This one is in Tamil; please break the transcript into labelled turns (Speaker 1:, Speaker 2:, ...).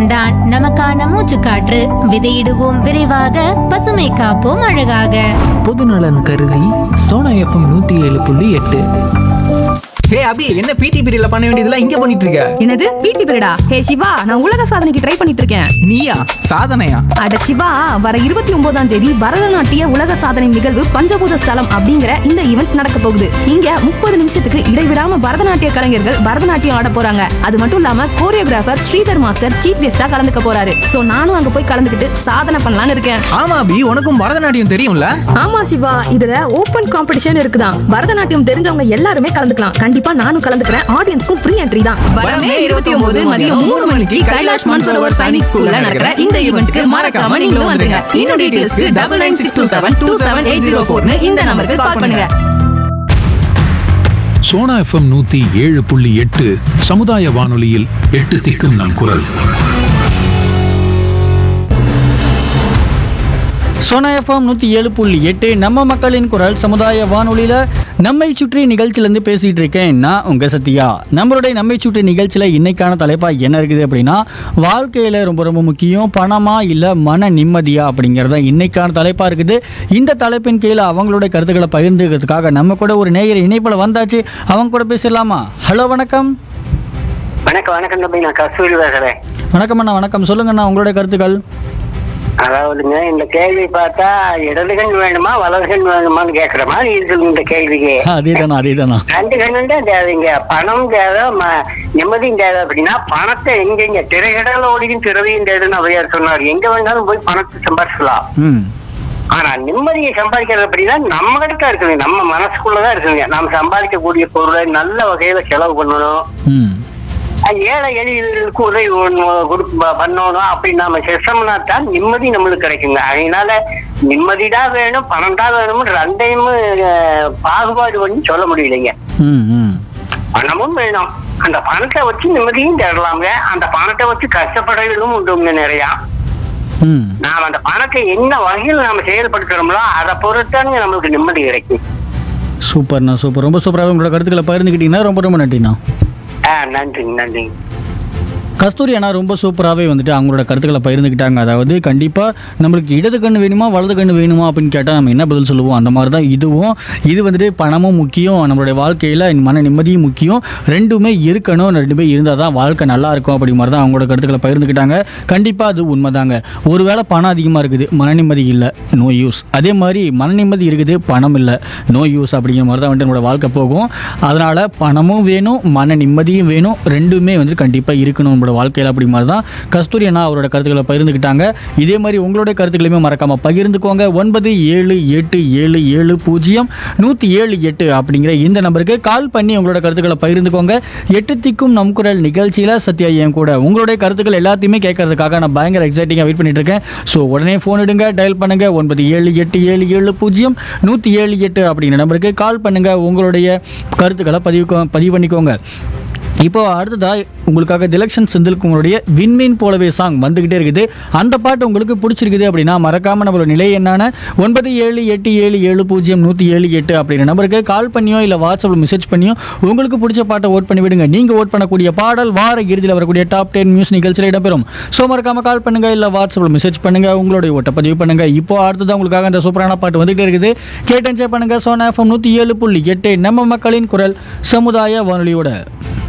Speaker 1: தான் நமக்கான மூச்சுக்காற்று விதையிடுவோம் விரைவாக பசுமை காப்போம் அழகாக
Speaker 2: பொதுநலன் கருதி சோனா எஃப்எம் நூற்றி ஏழு புள்ளி எட்டு
Speaker 3: ஹே அபி என்ன பிடி பீரியட்ல பண்ண வேண்டியதெல்லாம் இங்க பண்ணிட்டு இருக்க
Speaker 4: என்னது பிடி பீரியடா ஹே சிவா நான் உலக சாதனைக்கு ட்ரை பண்ணிட்டு இருக்கேன்
Speaker 3: நீயா சாதனையா
Speaker 4: அட சிவா வர இருபத்தி ஒன்பதாம் தேதி பரதநாட்டிய உலக சாதனை நிகழ்வு பஞ்சபூத ஸ்தலம் அப்படிங்கிற இந்த ஈவெண்ட் நடக்க போகுது இங்க முப்பது நிமிஷத்துக்கு இடைவிடாம பரதநாட்டிய கலைஞர்கள் பரதநாட்டியம் ஆட போறாங்க அது மட்டும் இல்லாம கோரியோகிராஃபர் ஸ்ரீதர் மாஸ்டர் சீஃப் கெஸ்டா கலந்துக்க போறாரு சோ நானும் அங்க போய் கலந்துக்கிட்டு சாதனை பண்ணலாம்னு இருக்கேன்
Speaker 3: ஆமா அபி உனக்கும் பரதநாட்டியம் தெரியும்ல
Speaker 4: ஆமா சிவா இதுல ஓபன் காம்படிஷன் இருக்குதான் பரதநாட்டியம் தெரிஞ்சவங்க எல்லாருமே கலந்துக்கலாம் கண்டிப்பா நானும் கலந்துக்கிறேன் ஆடியன்ஸ்க்கும் ஃப்ரீ என்ட்ரி தான் வரமே இருபத்தி ஒன்பது மதியம் மூணு மணிக்கு கைலாஷ் மான்சரோவர் சைனிக் ஸ்கூல்ல நடக்கிற இந்த ஈவெண்ட்க்கு மறக்காம நீங்களும் வந்துருங்க இன்னும் டீடைல்ஸ்க்கு double nine six two seven two seven eight zero ஃபோர்னு இந்த நம்பருக்கு கால் பண்ணுங்க
Speaker 5: சோனா எஃப்எம் நூத்தி ஏழு புள்ளி எட்டு சமுதாய வானொலியில் எட்டு திக்கும் நம் குரல்
Speaker 6: சோனா எஃப்எம் நூற்றி ஏழு புள்ளி எட்டு நம்ம மக்களின் குரல் சமுதாய வானொலியில் நம்மை சுற்றி நிகழ்ச்சியிலேருந்து பேசிகிட்டு இருக்கேன் நான் உங்கள் சத்யா நம்மளுடைய நம்மை சுற்றி நிகழ்ச்சியில் இன்னைக்கான தலைப்பாக என்ன இருக்குது அப்படின்னா வாழ்க்கையில் ரொம்ப ரொம்ப முக்கியம் பணமா இல்லை மன நிம்மதியா அப்படிங்கிறத இன்னைக்கான தலைப்பாக இருக்குது இந்த தலைப்பின் கீழே அவங்களுடைய கருத்துக்களை பகிர்ந்துக்கிறதுக்காக நம்ம கூட ஒரு நேயர் இணைப்பில் வந்தாச்சு அவங்க கூட பேசிடலாமா ஹலோ வணக்கம்
Speaker 7: வணக்கம் வணக்கம் தம்பி நான் கஸ்தூரி பேசுறேன்
Speaker 6: வணக்கம் அண்ணா வணக்கம் சொல்லுங்கண்ணா உங்களுடைய கருத்துக்கள்
Speaker 7: அதாவதுங்க இந்த கேள்வி பார்த்தா இடது கண் வேணுமா வலது கண் வேணுமான்னு கேக்குற மாதிரி இருக்குது இந்த கேள்விக்கு
Speaker 6: அதே தானா அதே தானா
Speaker 7: ரெண்டு கண்ணும் தான் தேவைங்க பணம் தேவை ம- நிம்மதியும் தேவை அப்படின்னா பணத்தை எங்கெங்க திரைகடல ஓடியும் திறவையும் தேவைன்னு அவையார் சொன்னார் எங்க வேணாலும் போய் பணத்தை சம்பாதிக்கலாம்
Speaker 6: ம்
Speaker 7: ஆனா நிம்மதியை சம்பாதிக்கிறது அப்படின்னா நம்ம கிட்ட இருக்குங்க நம்ம மனசுக்குள்ளதான் இருக்குங்க நாம் சம்பாதிக்கக்கூடிய பொருளை நல்ல வகையில செலவு பண்ணணும்
Speaker 6: ம்
Speaker 7: அஹ் ஏழை எளியவர்களுக்கு உதவி பண்ணணும், கொடுக்க- ப- பண்ணணும் அப்படின்னு நாம செஞ்சோம்னா தான் நிம்மதி நம்மளுக்கு கிடைக்குங்க அதனால நிம்மதி தான் வேணும் பணம் தான் வேணும் ரெண்டையும் அஹ், பாகுபாடு பண்ணி சொல்ல முடியலைங்க
Speaker 6: ம் ம்
Speaker 7: பணமும் வேணும் அந்த பணத்தை வச்சு நிம்மதியும் தேடலாங்க அந்த பணத்தை வச்சு கஷ்டப்படுறதும் உண்டுங்க நிறையா
Speaker 6: ம்
Speaker 7: நாம் அந்த பணத்தை என்ன வகையில் நாம செயல்படுத்துறோமோ அதை பொறுத்தானுங்க நம்மளுக்கு நிம்மதி கிடைக்கும்
Speaker 6: சூப்பர்ண்ணா சூப்பர் ரொம்ப சூப்பராக உங்களோட கருத்துக்களை பகிர்ந்துக்கிட்டீங்கன்னா ரொம்ப ரொம்ப நன்றிண்ணா
Speaker 7: ஆஹ் நன்றிங்க நன்றிங்க
Speaker 6: கஸ்தூரி அண்ணா ரொம்ப சூப்பராகவே வந்துட்டு அவங்களோட கருத்துக்களை பகிர்ந்துக்கிட்டாங்க அதாவது கண்டிப்பாக நம்மளுக்கு இடது கண்ணு வேணுமா வலது கண்ணு வேணுமா அப்படின்னு கேட்டால் நம்ம என்ன பதில் சொல்லுவோம் அந்த மாதிரி தான் இதுவும் இது வந்துட்டு பணமும் முக்கியம் நம்மளுடைய வாழ்க்கையில் மன நிம்மதியும் முக்கியம் ரெண்டுமே இருக்கணும் ரெண்டுமே இருந்தால் தான் வாழ்க்கை நல்லா இருக்கும் அப்படி மாதிரி தான் அவங்களோட கருத்துக்களை பகிர்ந்துக்கிட்டாங்க கண்டிப்பாக அது உண்மைதாங்க ஒருவேளை பணம் அதிகமாக இருக்குது மன நிம்மதி இல்லை நோ யூஸ் அதே மாதிரி மன நிம்மதி இருக்குது பணம் இல்லை நோ யூஸ் அப்படிங்கிற மாதிரி தான் வந்துட்டு நம்மளோட வாழ்க்கை போகும் அதனால் பணமும் வேணும் மன நிம்மதியும் வேணும் ரெண்டுமே வந்து கண்டிப்பாக இருக்கணும் நம்மளோட வாழ்க்கையில் அப்படி மாதிரி தான் கஸ்தூரி அண்ணா அவரோட கருத்துக்களை பகிர்ந்துக்கிட்டாங்க இதே மாதிரி உங்களுடைய கருத்துக்களையுமே மறக்காமல் பகிர்ந்துக்கோங்க ஒன்பது ஏழு எட்டு ஏழு ஏழு பூஜ்ஜியம் நூற்றி ஏழு எட்டு அப்படிங்கிற இந்த நம்பருக்கு கால் பண்ணி உங்களோட கருத்துக்களை பகிர்ந்துக்கோங்க எட்டு திக்கும் நம் குரல் நிகழ்ச்சியில் சத்யா என் கூட உங்களுடைய கருத்துக்கள் எல்லாத்தையுமே கேட்கறதுக்காக நான் பயங்கர எக்ஸைட்டிங்காக வெயிட் பண்ணிட்டு இருக்கேன் ஸோ உடனே ஃபோன் எடுங்க டயல் பண்ணுங்க ஒன்பது ஏழு எட்டு ஏழு ஏழு பூஜ்ஜியம் நூற்றி ஏழு எட்டு அப்படிங்கிற நம்பருக்கு கால் பண்ணுங்க உங்களுடைய கருத்துக்களை பதிவு பதிவு பண்ணிக்கோங்க இப்போ அடுத்ததா உங்களுக்காக திலக்ஷன் செந்தில்குமருடைய விண்மீன் போலவே சாங் வந்துகிட்டே இருக்குது அந்த பாட்டு உங்களுக்கு பிடிச்சிருக்குது அப்படின்னா மறக்காம நம்மளோட நிலை என்னான ஒன்பது ஏழு எட்டு ஏழு ஏழு பூஜ்ஜியம் நூற்றி ஏழு எட்டு அப்படிங்கிற நம்பருக்கு கால் பண்ணியோ இல்லை வாட்ஸ்அப்பில் மெசேஜ் பண்ணியோ உங்களுக்கு பிடிச்ச பாட்டை ஓட் பண்ணி விடுங்க நீங்கள் ஓட் பண்ணக்கூடிய பாடல் வார இறுதியில் வரக்கூடிய டாப் டென் நியூஸ் நிகழ்ச்சியில் இடம்பெறும் ஸோ மறக்காம கால் பண்ணுங்க இல்லை வாட்ஸ்அப்பில் மெசேஜ் பண்ணுங்க உங்களுடைய ஓட்டை பதிவு பண்ணுங்க இப்போ அடுத்தது உங்களுக்காக அந்த சூப்பரான பாட்டு வந்துகிட்டே இருக்குது கேட்டு என்ஜாய் பண்ணுங்க சோனா எஃப்எம் நூற்றி ஏழு புள்ளி எட்டு நம்ம மக்களின் குரல் சமுதாய வானொலியோட